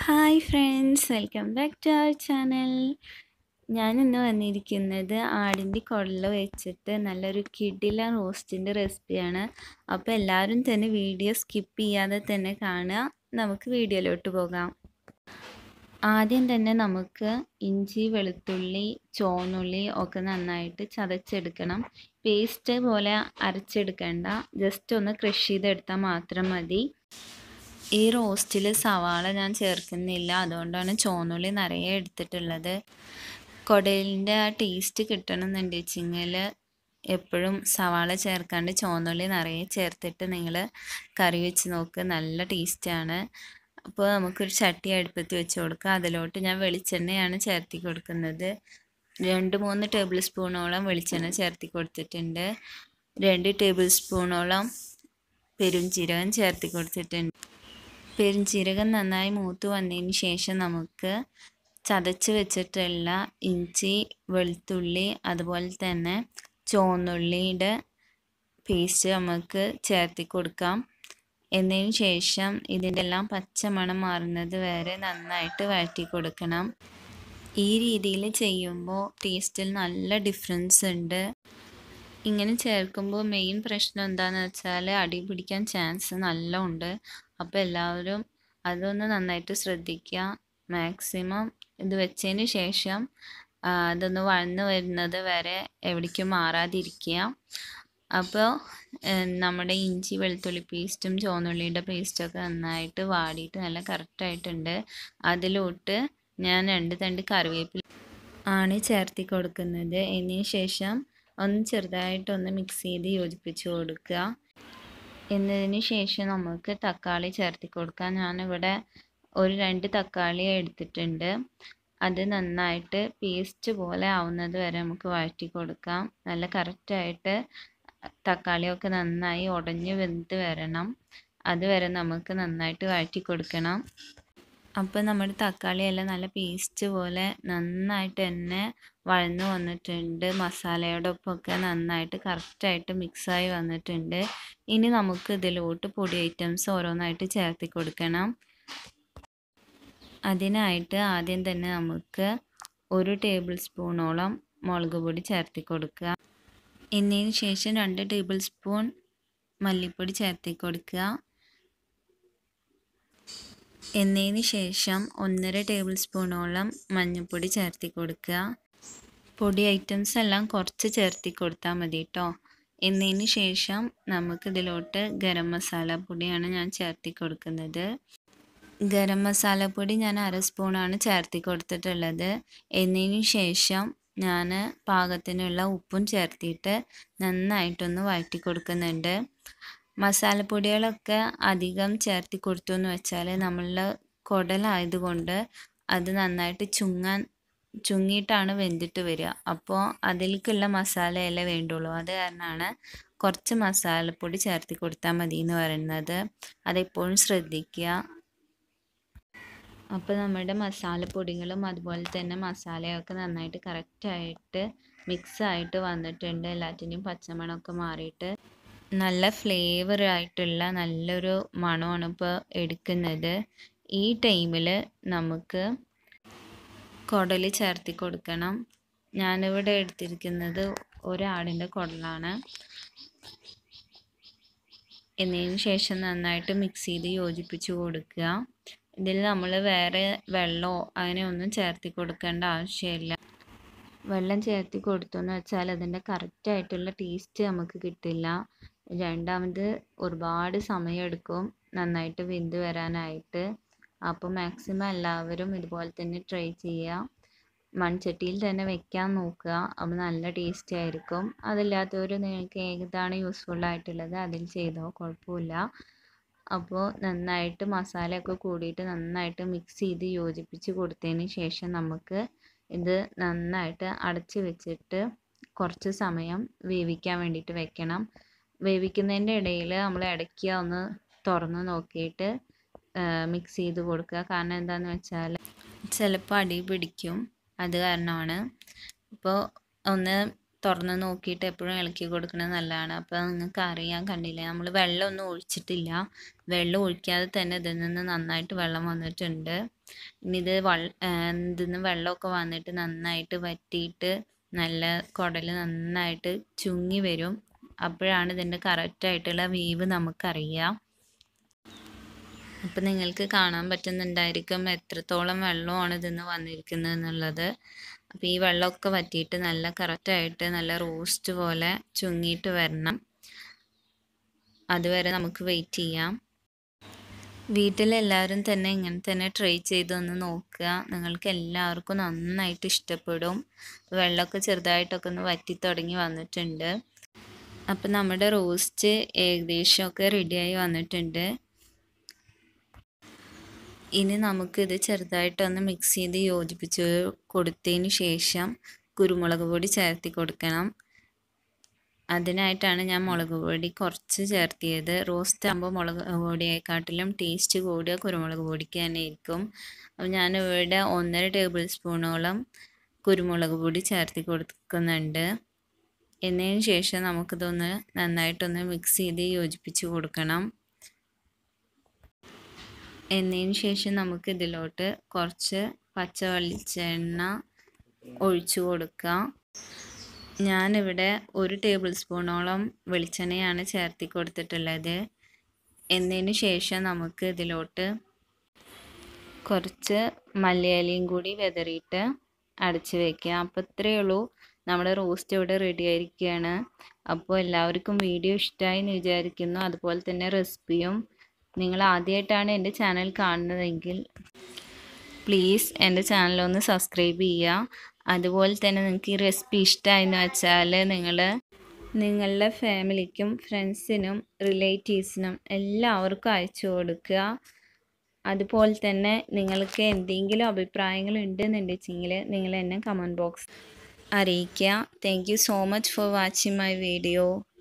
hi friends welcome back to our channel ഞാനിന്ന് വന്നിരിക്കുന്നത് ആടിൻ്റെ കുടൽ വെച്ചിട്ട് നല്ലൊരു കിടില റോസ്റ്റിൻ്റെ റെസിപ്പിയാണ് അപ്പോൾ എല്ലാവരും തന്നെ വീഡിയോ സ്കിപ്പ് ചെയ്യാതെ തന്നെ കാണുക നമുക്ക് വീഡിയോയിലോട്ട് പോകാം ആദ്യം തന്നെ നമുക്ക് ഇഞ്ചി വെളുത്തുള്ളി ചുവന്നുള്ളി ഒക്കെ നന്നായിട്ട് ചതച്ചെടുക്കണം പേസ്റ്റ് പോലെ അരച്ചെടുക്കേണ്ട ജസ്റ്റ് ഒന്ന് ക്രഷ് ചെയ്തെടുത്താൽ മാത്രം മതി ഈ റോസ്റ്റിൽ സവാള ഞാൻ ചേർക്കുന്നില്ല അതുകൊണ്ടാണ് ചുവന്നുള്ളി നിറയെ എടുത്തിട്ടുള്ളത് കുടലിൻ്റെ ആ ടേസ്റ്റ് കിട്ടണമെന്നുണ്ട് വെച്ചെങ്കിൽ എപ്പോഴും സവാള ചേർക്കാണ്ട് ചുവന്നുള്ളി നിറയെ ചേർത്തിട്ട് നിങ്ങൾ കറി വെച്ച് നോക്ക് നല്ല ടേസ്റ്റാണ് അപ്പോൾ നമുക്കൊരു ചട്ടി അടുപ്പത്ത് വെച്ച് കൊടുക്കുക അതിലോട്ട് ഞാൻ വെളിച്ചെണ്ണയാണ് ചേർത്തി കൊടുക്കുന്നത് രണ്ട് മൂന്ന് ടേബിൾ സ്പൂണോളം വെളിച്ചെണ്ണ ചേർത്തി കൊടുത്തിട്ടുണ്ട് രണ്ട് ടേബിൾ സ്പൂണോളം പെരുംജീരകം ചേർത്തി കൊടുത്തിട്ടുണ്ട് പെരുംജീരകം നന്നായി മൂത്ത് വന്നതിന് ശേഷം നമുക്ക് ചതച്ച് വെച്ചിട്ടുള്ള ഇഞ്ചി വെളുത്തുള്ളി അതുപോലെ തന്നെ ചുവന്നുള്ളിയുടെ പേസ്റ്റ് നമുക്ക് ചേർത്തി കൊടുക്കാം എന്നതിന് ശേഷം ഇതിൻ്റെ എല്ലാം പച്ചമണം മാറുന്നത് വരെ നന്നായിട്ട് വഴറ്റി കൊടുക്കണം ഈ രീതിയിൽ ചെയ്യുമ്പോൾ ടേസ്റ്റിൽ നല്ല ഡിഫറൻസ് ഉണ്ട് ഇങ്ങനെ ചേർക്കുമ്പോൾ മെയിൻ പ്രശ്നം എന്താണെന്ന് വെച്ചാൽ അടി പിടിക്കാൻ ചാൻസ് നല്ല ഉണ്ട് അപ്പോൾ എല്ലാവരും അതൊന്ന് നന്നായിട്ട് ശ്രദ്ധിക്കുക മാക്സിമം ഇത് വെച്ചതിന് ശേഷം അതൊന്ന് വഴന്ന് വരുന്നത് വരെ എവിടേക്കും മാറാതിരിക്കുക അപ്പോൾ നമ്മുടെ ഇഞ്ചി വെളുത്തുള്ളി പേസ്റ്റും ചുവന്നുള്ളിയുടെ പേസ്റ്റൊക്കെ നന്നായിട്ട് വാടിയിട്ട് നല്ല കറക്റ്റായിട്ടുണ്ട് അതിലോട്ട് ഞാൻ രണ്ട് തണ്ട് കറിവേപ്പില ആണ് ചേർത്തി കൊടുക്കുന്നത് എന്നതിന് ശേഷം ഒന്ന് ചെറുതായിട്ടൊന്ന് മിക്സ് ചെയ്ത് യോജിപ്പിച്ച് കൊടുക്കുക എന്നതിന് ശേഷം നമുക്ക് തക്കാളി ചേർത്തി കൊടുക്കാം ഞാനിവിടെ ഒരു രണ്ട് തക്കാളി എടുത്തിട്ടുണ്ട് അത് നന്നായിട്ട് പേസ്റ്റ് പോലെ ആവുന്നത് വരെ നമുക്ക് വഴറ്റി കൊടുക്കാം നല്ല കറക്റ്റായിട്ട് തക്കാളിയൊക്കെ നന്നായി ഉടഞ്ഞ് വെന്ത് വരണം അതുവരെ നമുക്ക് നന്നായിട്ട് വഴറ്റി കൊടുക്കണം അപ്പോൾ നമ്മുടെ തക്കാളിയെല്ലാം നല്ല പേസ്റ്റ് പോലെ നന്നായിട്ട് തന്നെ വഴന്ന് വന്നിട്ടുണ്ട് മസാലയോടൊപ്പമൊക്കെ നന്നായിട്ട് കറക്റ്റായിട്ട് മിക്സായി വന്നിട്ടുണ്ട് ഇനി നമുക്ക് ഇതിലോട്ട് പൊടി ഐറ്റംസ് ഓരോന്നായിട്ട് ചേർത്തി കൊടുക്കണം അതിനായിട്ട് ആദ്യം തന്നെ നമുക്ക് ഒരു ടേബിൾ സ്പൂണോളം മുളക് പൊടി ചേർത്തി കൊടുക്കുക എന്നതിന് ശേഷം രണ്ട് ടേബിൾ സ്പൂൺ മല്ലിപ്പൊടി ചേർത്തി കൊടുക്കുക എന്നതിന് ശേഷം ഒന്നര ടേബിൾ സ്പൂണോളം മഞ്ഞൾപ്പൊടി ചേർത്തി കൊടുക്കുക പൊടി ഐറ്റംസ് എല്ലാം കുറച്ച് ചേർത്തി കൊടുത്താൽ മതി കേട്ടോ എന്നതിന് ശേഷം നമുക്ക് ഇതിലോട്ട് ഗരം മസാല പൊടിയാണ് ഞാൻ ചേർത്തി കൊടുക്കുന്നത് ഗരം മസാലപ്പൊടി ഞാൻ അര സ്പൂണാണ് ചേർത്തി കൊടുത്തിട്ടുള്ളത് എന്നതിന് ശേഷം ഞാൻ പാകത്തിനുള്ള ഉപ്പും ചേർത്തിയിട്ട് നന്നായിട്ടൊന്ന് വഴറ്റി കൊടുക്കുന്നുണ്ട് മസാലപ്പൊടികളൊക്കെ അധികം ചേർത്തി കൊടുത്തു എന്ന് വെച്ചാൽ നമ്മളുടെ കുടലായതുകൊണ്ട് അത് നന്നായിട്ട് ചുങ്ങാൻ ചുങ്ങിയിട്ടാണ് വെന്തിട്ട് വരിക അപ്പോൾ അതിലേക്കുള്ള മസാലയല്ലേ വേണ്ടുള്ളൂ അത് കാരണമാണ് കുറച്ച് മസാലപ്പൊടി ചേർത്തി കൊടുത്താൽ മതി എന്ന് പറയുന്നത് അതെപ്പോഴും ശ്രദ്ധിക്കുക അപ്പോൾ നമ്മുടെ മസാലപ്പൊടികളും അതുപോലെ തന്നെ മസാലയൊക്കെ നന്നായിട്ട് കറക്റ്റായിട്ട് മിക്സ് ആയിട്ട് വന്നിട്ടുണ്ട് എല്ലാറ്റിൻ്റെയും പച്ചമണമൊക്കെ മാറിയിട്ട് നല്ല ഫ്ലേവർ ആയിട്ടുള്ള നല്ലൊരു മണമാണ് ഇപ്പോൾ എടുക്കുന്നത് ഈ ടൈമിൽ നമുക്ക് കുടൽ ചേർത്തി കൊടുക്കണം ഞാനിവിടെ എടുത്തിരിക്കുന്നത് ഒരാടിൻ്റെ കുടലാണ് എന്നതിന് ശേഷം നന്നായിട്ട് മിക്സ് ചെയ്ത് യോജിപ്പിച്ച് കൊടുക്കുക ഇതിൽ നമ്മൾ വേറെ വെള്ളമോ അങ്ങനെ ഒന്നും ചേർത്തി കൊടുക്കേണ്ട ആവശ്യമില്ല വെള്ളം ചേർത്തി കൊടുത്തു എന്ന് വെച്ചാൽ അതിൻ്റെ കറക്റ്റായിട്ടുള്ള ടേസ്റ്റ് നമുക്ക് കിട്ടില്ല രണ്ടാമത് ഒരുപാട് സമയമെടുക്കും നന്നായിട്ട് വെന്ത് വരാനായിട്ട് അപ്പോൾ മാക്സിമം എല്ലാവരും ഇതുപോലെ തന്നെ ട്രൈ ചെയ്യുക മൺചട്ടിയിൽ തന്നെ വെക്കാൻ നോക്കുക അപ്പോൾ നല്ല ടേസ്റ്റി ആയിരിക്കും അതില്ലാത്തവർ നിങ്ങൾക്ക് ഏതാണ് യൂസ്ഫുൾ ആയിട്ടുള്ളത് അതിൽ ചെയ്തോ കുഴപ്പമില്ല അപ്പോൾ നന്നായിട്ട് മസാലയൊക്കെ കൂടിയിട്ട് നന്നായിട്ട് മിക്സ് ചെയ്ത് യോജിപ്പിച്ച് കൊടുത്തതിന് ശേഷം നമുക്ക് ഇത് നന്നായിട്ട് അടച്ച് വെച്ചിട്ട് കുറച്ച് സമയം വേവിക്കാൻ വേണ്ടിയിട്ട് വെക്കണം വേവിക്കുന്നതിൻ്റെ ഇടയിൽ നമ്മൾ ഇടയ്ക്ക് ഒന്ന് തുറന്ന് നോക്കിയിട്ട് മിക്സ് ചെയ്ത് കൊടുക്കുക കാരണം എന്താണെന്ന് വെച്ചാൽ ചിലപ്പോൾ അടി പിടിക്കും അത് കാരണമാണ് ഇപ്പോൾ ഒന്ന് തുറന്ന് നോക്കിയിട്ട് എപ്പോഴും ഇളക്കി കൊടുക്കുന്നത് നല്ലതാണ് അപ്പോൾ നിങ്ങൾക്ക് അറിയാൻ കണ്ടില്ലേ നമ്മൾ വെള്ളമൊന്നും ഒഴിച്ചിട്ടില്ല വെള്ളം ഒഴിക്കാതെ തന്നെ ഇതിൽ നിന്ന് നന്നായിട്ട് വെള്ളം വന്നിട്ടുണ്ട് ഇനി ഇത് വൾ ഇതിൽ നിന്ന് വെള്ളമൊക്കെ വന്നിട്ട് നന്നായിട്ട് വറ്റിയിട്ട് നല്ല കുടൽ നന്നായിട്ട് ചുങ്ങി വരും അപ്പോഴാണ് ഇതിൻ്റെ കറക്റ്റായിട്ടുള്ള വീവ് നമുക്കറിയാം അപ്പം നിങ്ങൾക്ക് കാണാൻ പറ്റുന്നുണ്ടായിരിക്കും എത്രത്തോളം വെള്ളമാണ് ഇതിന്ന് വന്നിരിക്കുന്നത് എന്നുള്ളത് അപ്പോൾ ഈ വെള്ളമൊക്കെ വറ്റിയിട്ട് നല്ല കറക്റ്റായിട്ട് നല്ല റോസ്റ്റ് പോലെ ചുങ്ങിയിട്ട് വരണം അതുവരെ നമുക്ക് വെയിറ്റ് ചെയ്യാം വീട്ടിലെല്ലാവരും തന്നെ ഇങ്ങനെ തന്നെ ട്രൈ ചെയ്തൊന്ന് നോക്കുക നിങ്ങൾക്ക് എല്ലാവർക്കും നന്നായിട്ട് ഇഷ്ടപ്പെടും വെള്ളമൊക്കെ ചെറുതായിട്ടൊക്കെ ഒന്ന് വറ്റി തുടങ്ങി വന്നിട്ടുണ്ട് അപ്പം നമ്മുടെ റോസ്റ്റ് ഏകദേശമൊക്കെ റെഡിയായി വന്നിട്ടുണ്ട് ഇനി നമുക്കിത് ചെറുതായിട്ടൊന്ന് മിക്സ് ചെയ്ത് യോജിപ്പിച്ച് കൊടുത്തതിന് ശേഷം കുരുമുളക് പൊടി ചേർത്തി കൊടുക്കണം അതിനായിട്ടാണ് ഞാൻ മുളക് പൊടി കുറച്ച് ചേർത്തിയത് റോസ്റ്റ് ആകുമ്പോൾ മുളക് പൊടിയെക്കാട്ടിലും ടേസ്റ്റ് കൂടിയ കുരുമുളക് പൊടിക്ക് തന്നെ ആയിരിക്കും അപ്പോൾ ഞാനിവിടെ ഒന്നര ടേബിൾ സ്പൂണോളം കുരുമുളക് പൊടി ചേർത്തി കൊടുക്കുന്നുണ്ട് എന്നതിന് ശേഷം നമുക്കിതൊന്ന് നന്നായിട്ടൊന്ന് മിക്സ് ചെയ്ത് യോജിപ്പിച്ച് കൊടുക്കണം എന്നതിന് ശേഷം നമുക്ക് ഇതിലോട്ട് കുറച്ച് പച്ച വെളിച്ചെണ്ണ ഒഴിച്ചു കൊടുക്കാം ഞാനിവിടെ ഒരു ടേബിൾ സ്പൂണോളം വെളിച്ചെണ്ണയാണ് ചേർത്തി കൊടുത്തിട്ടുള്ളത് എന്നതിന് ശേഷം നമുക്ക് ഇതിലോട്ട് കുറച്ച് മലയാളിയും കൂടി വെതറിയിട്ട് അടച്ച് വയ്ക്കുക അപ്പോൾ ഇത്രയേ ഉള്ളൂ നമ്മുടെ റോസ്റ്റ് ഇവിടെ റെഡി ആയിരിക്കുകയാണ് അപ്പോൾ എല്ലാവർക്കും വീഡിയോ ഇഷ്ടമായി എന്ന് വിചാരിക്കുന്നു അതുപോലെ തന്നെ റെസിപ്പിയും നിങ്ങൾ ആദ്യമായിട്ടാണ് എൻ്റെ ചാനൽ കാണുന്നതെങ്കിൽ പ്ലീസ് എൻ്റെ ചാനലൊന്ന് സബ്സ്ക്രൈബ് ചെയ്യുക അതുപോലെ തന്നെ നിങ്ങൾക്ക് ഈ റെസിപ്പി ഇഷ്ടമായെന്ന് വെച്ചാൽ നിങ്ങൾ നിങ്ങളുടെ ഫാമിലിക്കും ഫ്രണ്ട്സിനും റിലേറ്റീവ്സിനും എല്ലാവർക്കും അയച്ചു കൊടുക്കുക അതുപോലെ തന്നെ നിങ്ങൾക്ക് എന്തെങ്കിലും അഭിപ്രായങ്ങൾ ഉണ്ടെന്നുണ്ടെങ്കിൽ നിങ്ങൾ എന്നെ കമൻറ്റ് ബോക്സ് അറിയിക്കുക thank you so much for watching my video